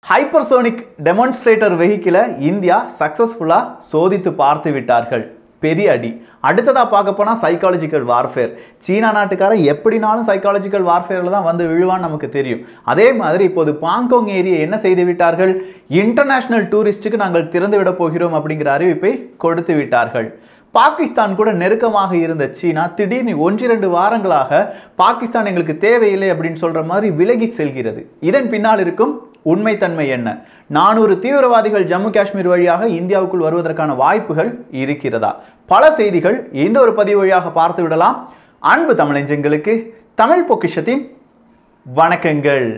hypersonic demonstrator வெஹிக்கிளை India சக்சஸ்ஃபுல்லாக சோதித்து பார்த்து விட்டார்கள் பெரிய அடி அடுத்ததா பார்க்க போனால் சைக்காலஜிக்கல் வார்ஃபேர் சீனா நாட்டுக்காரன் எப்படினாலும் சைக்காலஜிக்கல் வார்ஃபேரில் தான் வந்து விழுவான்னு நமக்கு தெரியும் அதே மாதிரி இப்போது பாங்கோங் ஏரியை என்ன செய்து விட்டார்கள் இன்டர்நேஷனல் டூரிஸ்ட்டுக்கு நாங்கள் திறந்து விட போகிறோம் அப்படிங்கிற அறிவிப்பை கொடுத்து விட்டார்கள் பாகிஸ்தான் கூட நெருக்கமாக இருந்த சீனா திடீர்னு ஒன்றிரண்டு வாரங்களாக பாகிஸ்தான் எங்களுக்கு தேவையில்லை அப்படின்னு சொல்ற மாதிரி விலகி செல்கிறது இதன் பின்னால் இருக்கும் உண்மைத்தன்மை என்ன நானூறு தீவிரவாதிகள் ஜம்மு காஷ்மீர் வழியாக இந்தியாவுக்குள் வருவதற்கான வாய்ப்புகள் இருக்கிறதா பல செய்திகள் இந்த ஒரு பதிவு வழியாக பார்த்து விடலாம் அன்பு தமிழஞ்சங்களுக்கு தமிழ் பொக்கிஷத்தின் வணக்கங்கள்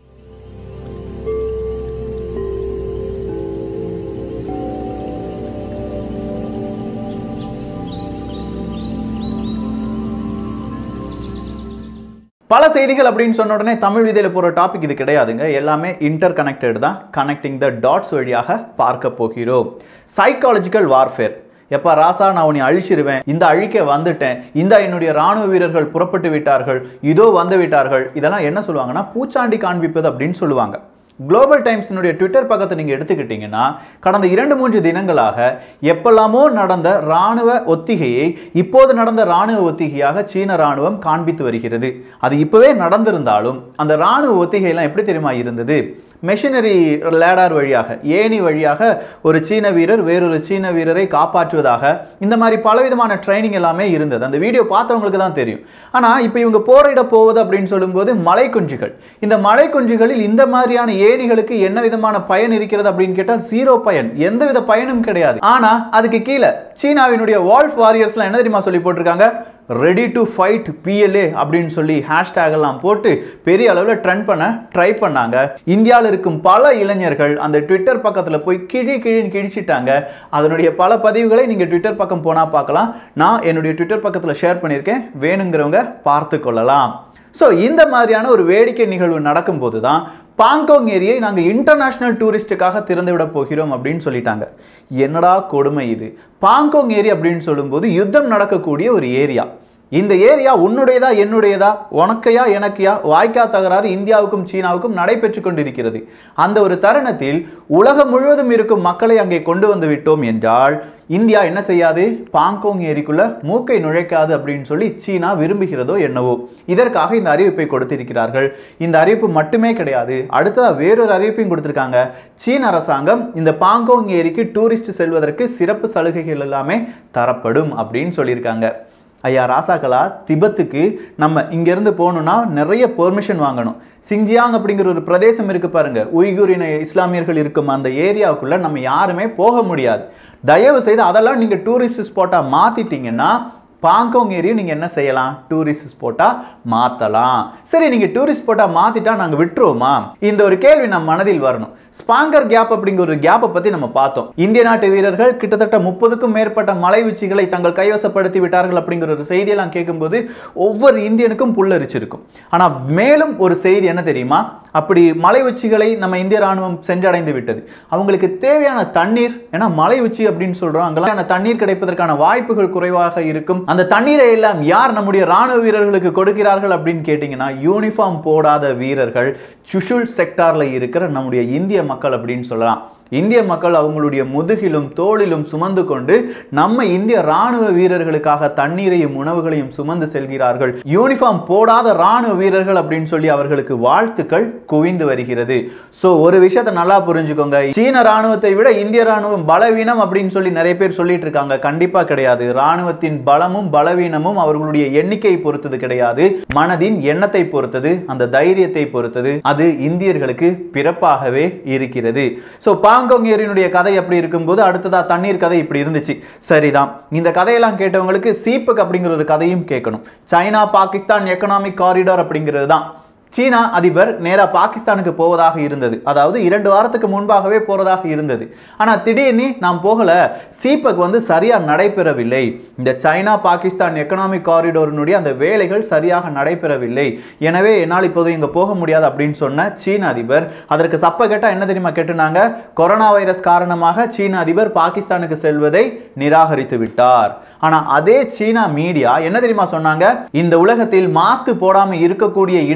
பல செய்திகள் அப்படின்னு சொன்ன உடனே தமிழ் விதையில் போகிற டாபிக் இது கிடையாதுங்க எல்லாமே இன்டர் கனெக்டட் தான் கனெக்டிங் த டாட்ஸ் வழியாக பார்க்க போகிறோம் சைக்காலஜிக்கல் வார்ஃபேர் எப்பா ராசா நான் உன்னை அழிச்சிருவேன் இந்த அழிக்க வந்துட்டேன் இந்த என்னுடைய ராணுவ வீரர்கள் புறப்பட்டு விட்டார்கள் இதோ வந்து விட்டார்கள் இதெல்லாம் என்ன சொல்லுவாங்கன்னா பூச்சாண்டி காண்பிப்பது அப்படின்னு சொல்லுவாங்க குளோபல் டைம்ஸினுடைய ட்விட்டர் பக்கத்தை நீங்கள் எடுத்துக்கிட்டிங்கன்னா கடந்த இரண்டு மூன்று தினங்களாக எப்பெல்லாமோ நடந்த இராணுவ ஒத்திகையை இப்போது நடந்த இராணுவ ஒத்திகையாக சீன ராணுவம் காண்பித்து வருகிறது அது இப்போவே நடந்திருந்தாலும் அந்த இராணுவ ஒத்திகையெல்லாம் எப்படி தெரியுமா இருந்தது மெஷினரி லேடார் வழியாக ஏணி வழியாக ஒரு சீன வீரர் வேறொரு சீன வீரரை காப்பாற்றுவதாக இந்த மாதிரி பலவிதமான ட்ரைனிங் எல்லாமே இருந்தது அந்த வீடியோ பார்த்தவங்களுக்கு தான் தெரியும் ஆனால் இப்போ இவங்க போரிட போவது அப்படின்னு சொல்லும்போது மலை குஞ்சுகள் இந்த மலை குஞ்சுகளில் இந்த மாதிரியான ஏணிகளுக்கு என்ன விதமான பயன் இருக்கிறது அப்படின்னு கேட்டால் ஜீரோ பயன் எந்தவித பயனும் கிடையாது ஆனால் அதுக்கு கீழே சீனாவினுடைய வால்ஃப் வாரியர்ஸ்லாம் என்ன தெரியுமா சொல்லி போட்டிருக்காங்க ரெடி டு ஃபைட் பிஎல்ஏ அப்படின்னு சொல்லி ஹேஷ்டேக் எல்லாம் போட்டு பெரிய அளவில் ட்ரெண்ட் பண்ண ட்ரை பண்ணாங்க இந்தியாவில் இருக்கும் பல இளைஞர்கள் அந்த ட்விட்டர் பக்கத்தில் போய் கிழி கிழின்னு கிழிச்சிட்டாங்க அதனுடைய பல பதிவுகளை நீங்கள் ட்விட்டர் பக்கம் போனால் பார்க்கலாம் நான் என்னுடைய ட்விட்டர் பக்கத்தில் ஷேர் பண்ணியிருக்கேன் வேணுங்கிறவங்க பார்த்து கொள்ளலாம் ஸோ இந்த மாதிரியான ஒரு வேடிக்கை நிகழ்வு நடக்கும்போது தான் பாங்கோங் ஏரியை நாங்கள் இன்டர்நேஷ்னல் டூரிஸ்ட்டுக்காக திறந்து விட போகிறோம் அப்படின்னு சொல்லிட்டாங்க என்னடா கொடுமை இது பாங்கோங் ஏரி அப்படின்னு சொல்லும்போது யுத்தம் நடக்கக்கூடிய ஒரு ஏரியா இந்த ஏரியா உன்னுடையதா என்னுடையதா உனக்கையா எனக்கையா வாய்க்கா தகராறு இந்தியாவுக்கும் சீனாவுக்கும் நடைபெற்று கொண்டிருக்கிறது அந்த ஒரு தருணத்தில் உலகம் முழுவதும் இருக்கும் மக்களை அங்கே கொண்டு வந்து விட்டோம் என்றால் இந்தியா என்ன செய்யாது பாங்கோங் ஏரிக்குள்ள மூக்கை நுழைக்காது அப்படின்னு சொல்லி சீனா விரும்புகிறதோ என்னவோ இதற்காக இந்த அறிவிப்பை கொடுத்திருக்கிறார்கள் இந்த அறிவிப்பு மட்டுமே கிடையாது அடுத்ததா வேறொரு அறிவிப்பையும் கொடுத்திருக்காங்க சீன அரசாங்கம் இந்த பாங்கோங் ஏரிக்கு டூரிஸ்ட் செல்வதற்கு சிறப்பு சலுகைகள் எல்லாமே தரப்படும் அப்படின்னு சொல்லியிருக்காங்க ஐயா ராசாக்களா திபத்துக்கு நம்ம இங்கேருந்து போகணுன்னா நிறைய பெர்மிஷன் வாங்கணும் சிங்ஜியாங் அப்படிங்கிற ஒரு பிரதேசம் இருக்கு பாருங்க உய்குரின இஸ்லாமியர்கள் இருக்கும் அந்த ஏரியாவுக்குள்ள நம்ம யாருமே போக முடியாது தயவு செய்து அதெல்லாம் நீங்கள் டூரிஸ்ட் ஸ்பாட்டாக மாற்றிட்டீங்கன்னா பாங்கோங் ஏரியா நீங்கள் என்ன செய்யலாம் டூரிஸ்ட் ஸ்பாட்டாக மாற்றலாம் சரி நீங்கள் டூரிஸ்ட் ஸ்பாட்டாக மாற்றிட்டா நாங்கள் விட்டுருவோமா இந்த ஒரு கேள்வி நம் மனதில் வரணும் ஸ்பாங்கர் கேப் அப்படிங்கிற ஒரு கேப்பை பற்றி நம்ம பார்த்தோம் இந்திய நாட்டு வீரர்கள் கிட்டத்தட்ட முப்பதுக்கும் மேற்பட்ட மலை உச்சிகளை தங்கள் கைவசப்படுத்தி விட்டார்கள் அப்படிங்கிற ஒரு செய்தியெல்லாம் கேட்கும்போது ஒவ்வொரு இந்தியனுக்கும் புல்லரிச்சிருக்கும் ஆனால் மேலும் ஒரு செய்தி என்ன தெரியுமா அப்படி மலை உச்சிகளை நம்ம இந்திய ராணுவம் சென்றடைந்து விட்டது அவங்களுக்கு தேவையான தண்ணீர் ஏன்னா மலை உச்சி அப்படின்னு சொல்றோம் அங்கெல்லாம் தண்ணீர் கிடைப்பதற்கான வாய்ப்புகள் குறைவாக இருக்கும் அந்த தண்ணீரை எல்லாம் யார் நம்முடைய ராணுவ வீரர்களுக்கு கொடுக்கிறார்கள் அப்படின்னு கேட்டிங்கன்னா யூனிஃபார்ம் போடாத வீரர்கள் சுஷுல் செக்டார்ல இருக்கிற நம்முடைய இந்திய மக்கள் அப்படின்னு சொல்லலாம் இந்திய மக்கள் அவங்களுடைய முதுகிலும் தோளிலும் சுமந்து கொண்டு நம்ம இந்திய ராணுவ வீரர்களுக்காக தண்ணீரையும் உணவுகளையும் சுமந்து செல்கிறார்கள் யூனிஃபார்ம் போடாத ராணுவ வீரர்கள் அப்படின்னு சொல்லி அவர்களுக்கு வாழ்த்துக்கள் குவிந்து வருகிறது ஸோ ஒரு விஷயத்த நல்லா புரிஞ்சுக்கோங்க சீன ராணுவத்தை விட இந்திய ராணுவம் பலவீனம் அப்படின்னு சொல்லி நிறைய பேர் சொல்லிட்டு இருக்காங்க கண்டிப்பா கிடையாது ராணுவத்தின் பலமும் பலவீனமும் அவர்களுடைய எண்ணிக்கையை பொறுத்தது கிடையாது மனதின் எண்ணத்தை பொறுத்தது அந்த தைரியத்தை பொறுத்தது அது இந்தியர்களுக்கு பிறப்பாகவே இருக்கிறது ஸோ பாங்கோங் ஏரியினுடைய கதை அப்படி இருக்கும்போது அடுத்ததா தண்ணீர் கதை இப்படி இருந்துச்சு சரிதான் இந்த கதையெல்லாம் கேட்டவங்களுக்கு சீப்பக் அப்படிங்கிற ஒரு கதையும் கேட்கணும் சைனா பாகிஸ்தான் எக்கனாமிக் காரிடார் அப்படிங்கிறது தான் சீனா அதிபர் நேராக பாகிஸ்தானுக்கு போவதாக இருந்தது அதாவது இரண்டு வாரத்துக்கு முன்பாகவே போறதாக இருந்தது ஆனால் திடீர்னு நாம் போகல சீபக் வந்து சரியா நடைபெறவில்லை இந்த சைனா பாகிஸ்தான் எக்கனாமிக் காரிடோரினுடைய அந்த வேலைகள் சரியாக நடைபெறவில்லை எனவே என்னால் இப்போது இங்கே போக முடியாது அப்படின்னு சொன்ன சீன அதிபர் அதற்கு சப்ப கேட்டா என்ன தெரியுமா கேட்டுனாங்க கொரோனா வைரஸ் காரணமாக சீன அதிபர் பாகிஸ்தானுக்கு செல்வதை நிராகரித்து விட்டார் ஆனா அதே சீனா மீடியா என்ன தெரியுமா சொன்னாங்க இந்த உலகத்தில் மாஸ்க் போடாம இருக்கக்கூடிய இடங்கள்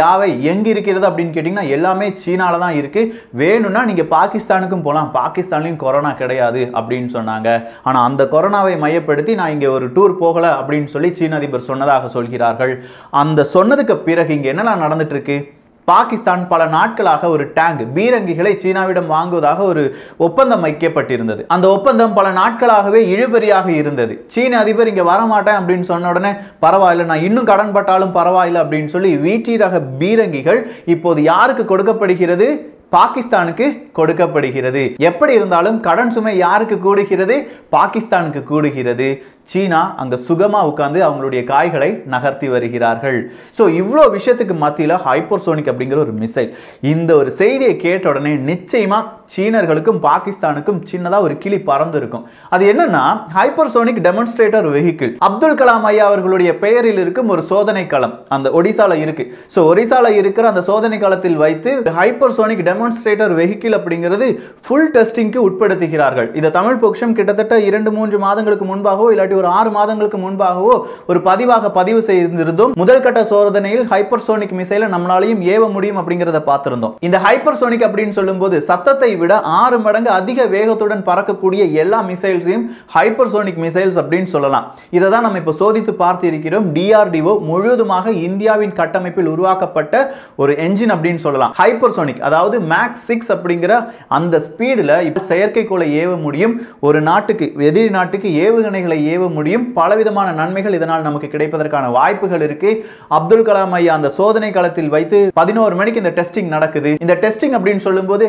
யாவை எங்க இருக்கிறது அப்படின்னு கேட்டிங்கன்னா எல்லாமே சீனால தான் இருக்கு வேணும்னா நீங்க பாகிஸ்தானுக்கும் போகலாம் பாகிஸ்தான்லயும் கொரோனா கிடையாது அப்படின்னு சொன்னாங்க ஆனா அந்த கொரோனாவை மையப்படுத்தி நான் இங்க ஒரு டூர் போகல அப்படின்னு சொல்லி சீன அதிபர் சொன்னதாக சொல்கிறார்கள் அந்த சொன்னதுக்கு பிறகு இங்க என்னெல்லாம் நடந்துட்டு இருக்கு பாகிஸ்தான் பல நாட்களாக ஒரு டேங்க் பீரங்கிகளை சீனாவிடம் வாங்குவதாக ஒரு ஒப்பந்தம் வைக்கப்பட்டிருந்தது அந்த ஒப்பந்தம் பல நாட்களாகவே இழுபறியாக இருந்தது சீன அதிபர் இங்க வரமாட்டேன் அப்படின்னு சொன்ன உடனே பரவாயில்ல நான் இன்னும் கடன் பட்டாலும் பரவாயில்ல அப்படின்னு சொல்லி வீட்டி ரக பீரங்கிகள் இப்போது யாருக்கு கொடுக்கப்படுகிறது பாகிஸ்தானுக்கு கொடுக்கப்படுகிறது எப்படி இருந்தாலும் கடன் சுமை யாருக்கு கூடுகிறது பாகிஸ்தானுக்கு கூடுகிறது சீனா அங்க சுகமா உட்கார்ந்து அவங்களுடைய காய்களை நகர்த்தி வருகிறார்கள் ஸோ இவ்வளோ விஷயத்துக்கு மத்தியில் ஹைப்பர்சோனிக் அப்படிங்கிற ஒரு மிசைல் இந்த ஒரு செய்தியை கேட்ட உடனே நிச்சயமா சீனர்களுக்கும் பாகிஸ்தானுக்கும் சின்னதாக ஒரு கிளி பறந்து இருக்கும் அது என்னன்னா hypersonic demonstrator vehicle Abdul Kalam ஐயா அவர்களுடைய பெயரில் இருக்கும் ஒரு சோதனை களம் அந்த ஒடிசால இருக்கு ஸோ ஒடிசால இருக்கிற அந்த சோதனை களத்தில் வைத்து ஹைப்பர்சோனிக் டெமான்ஸ்ட்ரேட்டர் வெஹிக்கிள் அப்படிங்கிறது ஃபுல் டெஸ்டிங்க்கு உட்படுத்துகிறார்கள் இதை தமிழ் பொக்ஷம் கிட்டத்தட்ட இரண்டு மூன்று மாதங்களுக்கு முன்பாகவோ இல்லாட்டி ஒரு ஆறு மாதங்களுக்கு முன்பாகவோ ஒரு பதிவாக பதிவு செய்திருந்தோம் முதல் கட்ட சோதனையில் ஹைப்பர்சோனிக் மிசைலை நம்மளாலையும் ஏவ முடியும் அப்படிங்கிறத பார்த்திருந்தோம் இந்த ஹைப்பர்சோனிக் அப்படின்னு சொல்லும்போது சத்தத்தை விட ஆறு மடங்கு அதிக வேகத்துடன் பறக்கக்கூடிய எல்லா மிசைல்ஸையும் ஹைப்பர்சோனிக் மிசைல்ஸ் அப்படின்னு சொல்லலாம் இதை தான் நம்ம இப்போ சோதித்து பார்த்து இருக்கிறோம் டிஆர்டிஓ முழுவதுமாக இந்தியாவின் கட்டமைப்பில் உருவாக்கப்பட்ட ஒரு என்ஜின் அப்படின்னு சொல்லலாம் ஹைப்பர்சோனிக் அதாவது மேக்ஸ் சிக்ஸ் அப்படிங்கிற அந்த ஸ்பீடில் இப்போ செயற்கைக்கோளை ஏவ முடியும் ஒரு நாட்டுக்கு எதிரி நாட்டுக்கு ஏவுகணைகளை ஏவ முடியும் பலவிதமான நன்மைகள் இதனால் நமக்கு கிடைப்பதற்கான வாய்ப்புகள் இருக்கு அப்துல் கலாம் ஐயா அந்த சோதனை களத்தில் வைத்து பதினோரு மணிக்கு இந்த டெஸ்டிங் நடக்குது இந்த டெஸ்டிங் அப்படின்னு சொல்லும்போது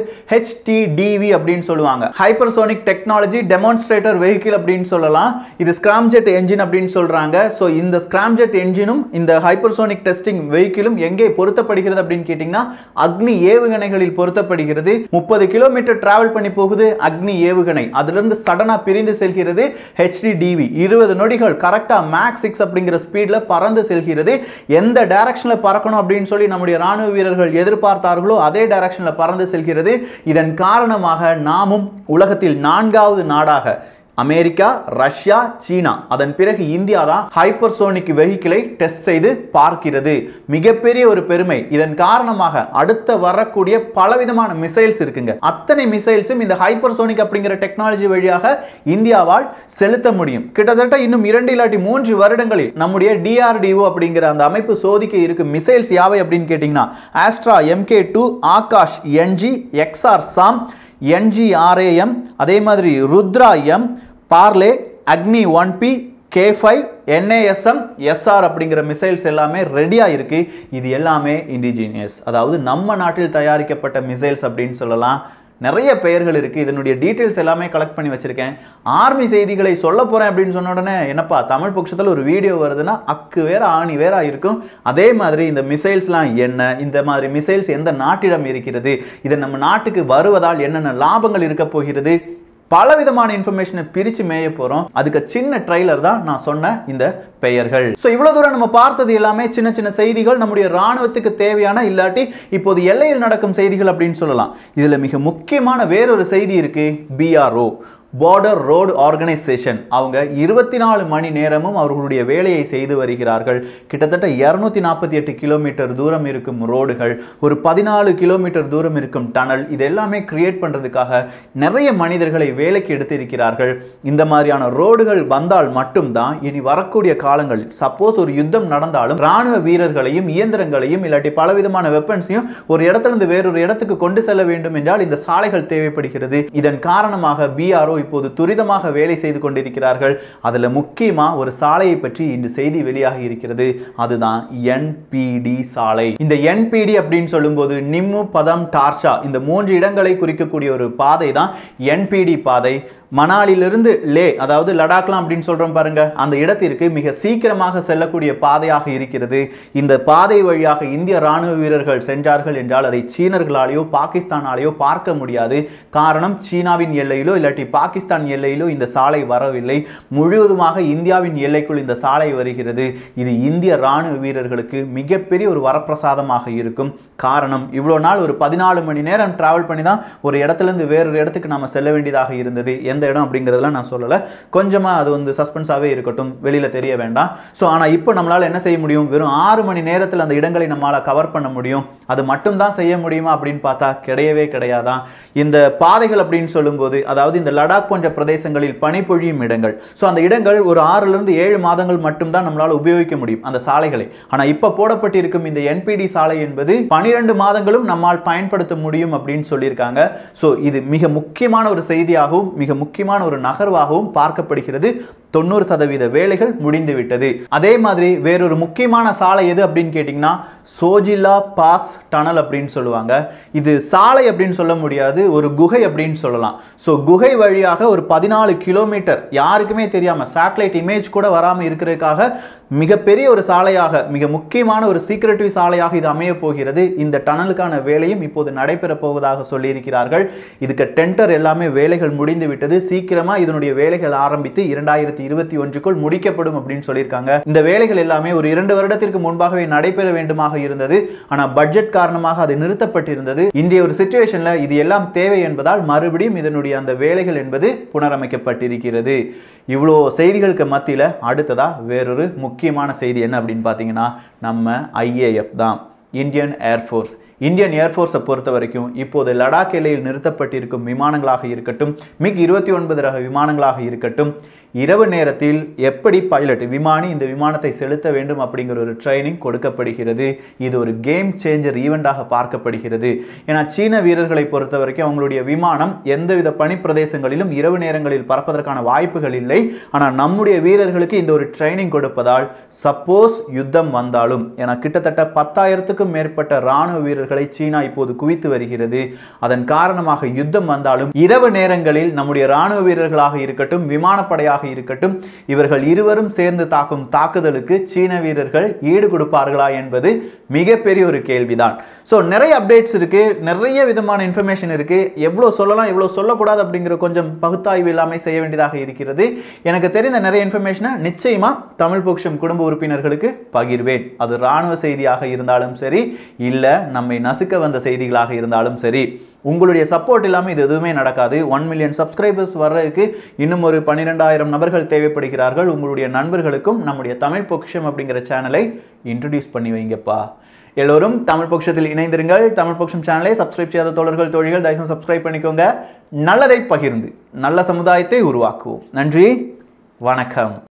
HTDV அப்படின்னு சொல்லுவாங்க ஹைப்பர்சோனிக் டெக்னாலஜி டெமான்ஸ்ட்ரேட்டர் வெஹிக்கிள் அப்படின்னு சொல்லலாம் இது ஸ்கிராம்ஜெட் என்ஜின் அப்படின்னு சொல்றாங்க ஸோ இந்த ஸ்கிராம்ஜெட் என்ஜினும் இந்த ஹைப்பர்சோனிக் டெஸ்டிங் வெஹிக்கிளும் எங்கே பொருத்தப்படுகிறது அப்படின்னு கேட்டிங்கன்னா அக்னி ஏவுகணைகளில் பொருத்தப்படுகிறது முப்பது கிலோமீட்டர் டிராவல் பண்ணி போகுது அக்னி ஏவுகணை அதிலிருந்து சடனா பிரிந்து செல்கிறது HDDV இருபது நொடிகள் கரெக்டா மேக்ஸ் சிக்ஸ் அப்படிங்கிற ஸ்பீட்ல பறந்து செல்கிறது எந்த டைரக்ஷன்ல பறக்கணும் அப்படின்னு சொல்லி நம்முடைய ராணுவ வீரர்கள் எதிர்பார்த்தார்களோ அதே டைரக்ஷன்ல பறந்து செல்கிறது இதன் காரணமாக நாமும் உலகத்தில் நான்காவது நாடாக அமெரிக்கா ரஷ்யா சீனா அதன் பிறகு இந்தியா தான் ஹைப்பர்சோனிக் வெஹிக்கிளை டெஸ்ட் செய்து பார்க்கிறது மிகப்பெரிய ஒரு பெருமை இதன் காரணமாக அடுத்த வரக்கூடிய பலவிதமான மிசைல்ஸ் இருக்குங்க அத்தனை மிசைல்ஸும் இந்த ஹைப்பர்சோனிக் அப்படிங்கிற டெக்னாலஜி வழியாக இந்தியாவால் செலுத்த முடியும் கிட்டத்தட்ட இன்னும் இரண்டு இல்லாட்டி மூன்று வருடங்களில் நம்முடைய டிஆர்டிஓ அப்படிங்கிற அந்த அமைப்பு சோதிக்க இருக்கும் மிசைல்ஸ் யாவை அப்படின்னு கேட்டிங்கன்னா Astra Mk two Akash NG XR SAM NGRAM அதே மாதிரி ருத்ரா எம் பார்லே Agni one P K five NASM SR அப்படிங்கிற மிசைல்ஸ் எல்லாமே ரெடியாக இருக்கு இது எல்லாமே இண்டிஜீனியஸ் அதாவது நம்ம நாட்டில் தயாரிக்கப்பட்ட மிசைல்ஸ் அப்படின்னு சொல்லலாம் நிறைய பெயர்கள் இருக்குது இதனுடைய டீட்டெயில்ஸ் எல்லாமே கலெக்ட் பண்ணி வச்சுருக்கேன் ஆர்மி செய்திகளை சொல்ல போகிறேன் அப்படின்னு சொன்ன உடனே என்னப்பா தமிழ் பட்சத்தில் ஒரு வீடியோ வருதுன்னா அக்கு வேற ஆணி வேற இருக்கும் அதே மாதிரி இந்த மிசைல்ஸ்லாம் என்ன இந்த மாதிரி மிசைல்ஸ் எந்த நாட்டிடம் இருக்கிறது இது நம்ம நாட்டுக்கு வருவதால் என்னென்ன லாபங்கள் இருக்க போகிறது பலவிதமான இன்ஃபர்மேஷனை பிரித்து மேய போகிறோம் அதுக்கு சின்ன ட்ரைலர் தான் நான் சொன்ன இந்த பெயர்கள் ஸோ இவ்வளோ தூரம் நம்ம பார்த்தது எல்லாமே சின்ன சின்ன செய்திகள் நம்முடைய ராணுவத்துக்கு தேவையான இல்லாட்டி இப்போது எல்லையில் நடக்கும் செய்திகள் அப்படின்னு சொல்லலாம் இதில் மிக முக்கியமான வேறொரு செய்தி இருக்கு பிஆர்ஓ பார்டர் ரோடு ஆர்கனைசேஷன் அவங்க இருபத்தி நாலு மணி நேரமும் அவர்களுடைய வேலையை செய்து வருகிறார்கள் கிட்டத்தட்ட இரநூத்தி நாற்பத்தி எட்டு கிலோமீட்டர் தூரம் இருக்கும் ரோடுகள் ஒரு பதினாலு கிலோமீட்டர் தூரம் இருக்கும் டனல் இது எல்லாமே கிரியேட் பண்ணுறதுக்காக நிறைய மனிதர்களை வேலைக்கு எடுத்திருக்கிறார்கள் இந்த மாதிரியான ரோடுகள் வந்தால் மட்டும்தான் இனி வரக்கூடிய காலங்கள் சப்போஸ் ஒரு யுத்தம் நடந்தாலும் ராணுவ வீரர்களையும் இயந்திரங்களையும் இல்லாட்டி பலவிதமான வெப்பன்ஸையும் ஒரு இடத்துல இருந்து வேறொரு இடத்துக்கு கொண்டு செல்ல வேண்டும் என்றால் இந்த சாலைகள் தேவைப்படுகிறது இதன் காரணமாக பிஆர்ஓ இப்போது துரிதமாக வேலை செய்து கொண்டிருக்கிறார்கள் அதில் முக்கியமாக ஒரு சாலையை பற்றி இன்று செய்தி வெளியாகி இருக்கிறது அதுதான் என்பிடி சாலை இந்த என்பிடி அப்படின்னு சொல்லும்போது நிம்மு பதம் டார்ச்சா இந்த மூன்று இடங்களை குறிக்கக்கூடிய ஒரு பாதை தான் என்பிடி பாதை மணாலிலிருந்து லே அதாவது லடாக்லாம் அப்படின்னு சொல்றோம் பாருங்க அந்த இடத்திற்கு மிக சீக்கிரமாக செல்லக்கூடிய பாதையாக இருக்கிறது இந்த பாதை வழியாக இந்திய ராணுவ வீரர்கள் சென்றார்கள் என்றால் அதை சீனர்களாலேயோ பாகிஸ்தானாலேயோ பார்க்க முடியாது காரணம் சீனாவின் எல்லையிலோ இல்லாட்டி பாகிஸ்தான் எல்லையிலோ இந்த சாலை வரவில்லை முழுவதுமாக இந்தியாவின் எல்லைக்குள் இந்த சாலை வருகிறது இது இந்திய ராணுவ வீரர்களுக்கு மிகப்பெரிய ஒரு வரப்பிரசாதமாக இருக்கும் காரணம் இவ்வளோ நாள் ஒரு பதினாலு மணி நேரம் டிராவல் பண்ணி தான் ஒரு இடத்துல இருந்து வேறொரு இடத்துக்கு நாம செல்ல வேண்டியதாக இருந்தது எந்த எந்த இடம் அப்படிங்கிறதெல்லாம் நான் சொல்லலை கொஞ்சமாக அது வந்து சஸ்பென்ஸாகவே இருக்கட்டும் வெளியில் தெரிய வேண்டாம் ஸோ ஆனால் இப்போ நம்மளால் என்ன செய்ய முடியும் வெறும் ஆறு மணி நேரத்தில் அந்த இடங்களை நம்மளால் கவர் பண்ண முடியும் அது மட்டும்தான் செய்ய முடியுமா அப்படின்னு பார்த்தா கிடையவே கிடையாதான் இந்த பாதைகள் அப்படின்னு சொல்லும்போது அதாவது இந்த லடாக் போன்ற பிரதேசங்களில் பனிப்பொழியும் இடங்கள் ஸோ அந்த இடங்கள் ஒரு ஆறிலிருந்து ஏழு மாதங்கள் மட்டும்தான் நம்மளால் உபயோகிக்க முடியும் அந்த சாலைகளை ஆனால் இப்போ போடப்பட்டிருக்கும் இந்த என்பிடி சாலை என்பது பனிரெண்டு மாதங்களும் நம்மால் பயன்படுத்த முடியும் அப்படின்னு சொல்லியிருக்காங்க ஸோ இது மிக முக்கியமான ஒரு செய்தியாகவும் மிக முக்கியமான ஒரு நகர்வாகவும் பார்க்கப்படுகிறது தொண்ணூறு சதவீத வேலைகள் முடிந்து விட்டது அதே மாதிரி வேறொரு முக்கியமான சாலை எது அப்படின்னு கேட்டிங்கன்னா சோஜிலா பாஸ் டனல் அப்படின்னு சொல்லுவாங்க இது சாலை அப்படின்னு சொல்ல முடியாது ஒரு குகை அப்படின்னு சொல்லலாம் ஸோ குகை வழியாக ஒரு பதினாலு கிலோமீட்டர் யாருக்குமே தெரியாமல் சேட்டலைட் இமேஜ் கூட வராமல் இருக்கிறதுக்காக மிகப்பெரிய ஒரு சாலையாக மிக முக்கியமான ஒரு சீக்ரெட்டிவ் சாலையாக இது அமைய போகிறது இந்த டனலுக்கான வேலையும் இப்போது நடைபெற போவதாக சொல்லியிருக்கிறார்கள் இதுக்கு டெண்டர் எல்லாமே வேலைகள் முடிந்து விட்டது சீக்கிரமா இதனுடைய வேலைகள் ஆரம்பித்து இரண்டாயிரத்தி இருபத்தி ஒன்றுக்குள் முடிக்கப்படும் அப்படின்னு சொல்லியிருக்காங்க இந்த வேலைகள் எல்லாமே ஒரு இரண்டு வருடத்திற்கு முன்பாகவே நடைபெற வேண்டுமாக இருந்தது ஆனால் பட்ஜெட் காரணமாக அது நிறுத்தப்பட்டிருந்தது இன்றைய ஒரு சுச்சுவேஷன்ல இது எல்லாம் தேவை என்பதால் மறுபடியும் இதனுடைய அந்த வேலைகள் என்பது புனரமைக்கப்பட்டிருக்கிறது இவ்வளோ செய்திகளுக்கு மத்தியில் அடுத்ததா வேறொரு முக்கியமான செய்தி என்ன அப்படின்னு பார்த்தீங்கன்னா நம்ம ஐஏஎஃப் தான் இந்தியன் ஏர்ஃபோர்ஸ் இந்தியன் ஏர்ஃபோர்ஸை பொறுத்த வரைக்கும் இப்போது லடாக் எல்லையில் நிறுத்தப்பட்டிருக்கும் விமானங்களாக இருக்கட்டும் மிக் இருபத்தி ஒன்பது ரக விமானங்களாக இருக்கட்டும் இரவு நேரத்தில் எப்படி பைலட் விமானி இந்த விமானத்தை செலுத்த வேண்டும் அப்படிங்கிற ஒரு ட்ரைனிங் கொடுக்கப்படுகிறது இது ஒரு கேம் சேஞ்சர் ஈவெண்டாக பார்க்கப்படுகிறது ஏன்னா சீன வீரர்களை பொறுத்த வரைக்கும் அவங்களுடைய விமானம் எந்தவித பனிப்பிரதேசங்களிலும் இரவு நேரங்களில் பறப்பதற்கான வாய்ப்புகள் இல்லை ஆனால் நம்முடைய வீரர்களுக்கு இந்த ஒரு ட்ரைனிங் கொடுப்பதால் சப்போஸ் யுத்தம் வந்தாலும் ஏன்னா கிட்டத்தட்ட பத்தாயிரத்துக்கும் மேற்பட்ட ராணுவ வீரர்களை சீனா இப்போது குவித்து வருகிறது அதன் காரணமாக யுத்தம் வந்தாலும் இரவு நேரங்களில் நம்முடைய ராணுவ வீரர்களாக இருக்கட்டும் விமானப்படையாக இருக்கட்டும் இவர்கள் இருவரும் சேர்ந்து தாக்கும் தாக்குதலுக்கு சீன வீரர்கள் ஈடு கொடுப்பார்களா என்பது மிகப்பெரிய ஒரு கேள்விதான் ஸோ நிறைய அப்டேட்ஸ் இருக்கு நிறைய விதமான இன்ஃபர்மேஷன் இருக்கு எவ்வளோ சொல்லலாம் எவ்வளோ சொல்லக்கூடாது அப்படிங்கிற கொஞ்சம் பகுத்தாய்வு இல்லாமல் செய்ய வேண்டியதாக இருக்கிறது எனக்கு தெரிந்த நிறைய இன்ஃபர்மேஷனை நிச்சயமா தமிழ் பொக்ஷம் குடும்ப உறுப்பினர்களுக்கு பகிர்வேன் அது ராணுவ செய்தியாக இருந்தாலும் சரி இல்லை நம்மை நசுக்க வந்த செய்திகளாக இருந்தாலும் சரி உங்களுடைய சப்போர்ட் இல்லாமல் இது எதுவுமே நடக்காது ஒன் மில்லியன் சப்ஸ்கிரைபர்ஸ் வர்றதுக்கு இன்னும் ஒரு பன்னிரெண்டாயிரம் நபர்கள் தேவைப்படுகிறார்கள் உங்களுடைய நண்பர்களுக்கும் நம்முடைய தமிழ் பொக்ஷம் அப்படிங்கிற சேனலை இன்ட்ரடியூஸ் பண்ணி வைங்கப்பா எல்லோரும் தமிழ் பொக்ஷத்தில் இணைந்திருங்கள் தமிழ் பொக்ஷம் சேனலை சப்ஸ்கிரைப் செய்யாத தோழர்கள் தோழிகள் தயவுசெய்து சப்ஸ்கிரைப் பண்ணிக்கோங்க நல்லதை பகிர்ந்து நல்ல சமுதாயத்தை உருவாக்குவோம் நன்றி வணக்கம்